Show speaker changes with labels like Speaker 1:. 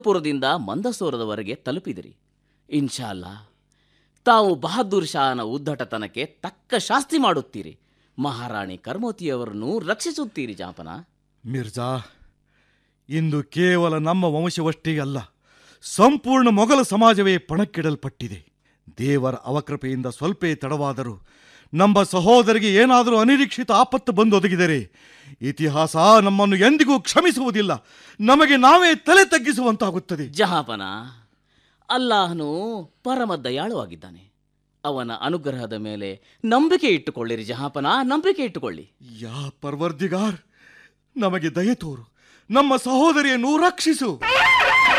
Speaker 1: ಪುರದಿಂದ ಮಂದಸೂರದವರೆಗೆ ತಲುಪಿದಿರಿ ಇನ್ಶಾಲ್ಲ ತಾವು ಬಹದ್ದೂರ್ ಶಾಹನ ಉದ್ದಟತನಕ್ಕೆ ತಕ್ಕ ಶಾಸ್ತಿ ಮಾಡುತ್ತೀರಿ ಮಹಾರಾಣಿ ಕರ್ಮೋತಿಯವರನ್ನು ರಕ್ಷಿಸುತ್ತೀರಿ ಜಾಪನ
Speaker 2: ಮಿರ್ಜಾ ಇಂದು ಕೇವಲ ನಮ್ಮ ವಂಶವಷ್ಟೇ ಅಲ್ಲ ಸಂಪೂರ್ಣ ಮೊಘಲ ಸಮಾಜವೇ ಪಣಕ್ಕಿಡಲ್ಪಟ್ಟಿದೆ ದೇವರ ಅವಕೃಪೆಯಿಂದ ಸ್ವಲ್ಪೇ ತಡವಾದರೂ ನಮ್ಮ ಸಹೋದರಿಗೆ ಏನಾದರೂ ಅನಿರೀಕ್ಷಿತ ಆಪತ್ತು ಬಂದು ಒದಗಿದರೆ ಇತಿಹಾಸ ನಮ್ಮನ್ನು ಎಂದಿಗೂ ಕ್ಷಮಿಸುವುದಿಲ್ಲ ನಮಗೆ ನಾವೇ ತಲೆ ತಗ್ಗಿಸುವಂತಾಗುತ್ತದೆ
Speaker 1: ಜಹಾಪನ ಅಲ್ಲಾಹನು ಪರಮ ದಯಾಳುವಾಗಿದ್ದಾನೆ ಅವನ ಅನುಗ್ರಹದ ಮೇಲೆ ನಂಬಿಕೆ ಇಟ್ಟುಕೊಳ್ಳಿರಿ ಜಹಾಪನ ನಂಬಿಕೆ ಇಟ್ಟುಕೊಳ್ಳಿ
Speaker 2: ಯಾ ಪರ್ವರ್ದಿಗಾರ್ ನಮಗೆ ದಯೆ ತೋರು ನಮ್ಮ ಸಹೋದರಿಯನ್ನು ರಕ್ಷಿಸು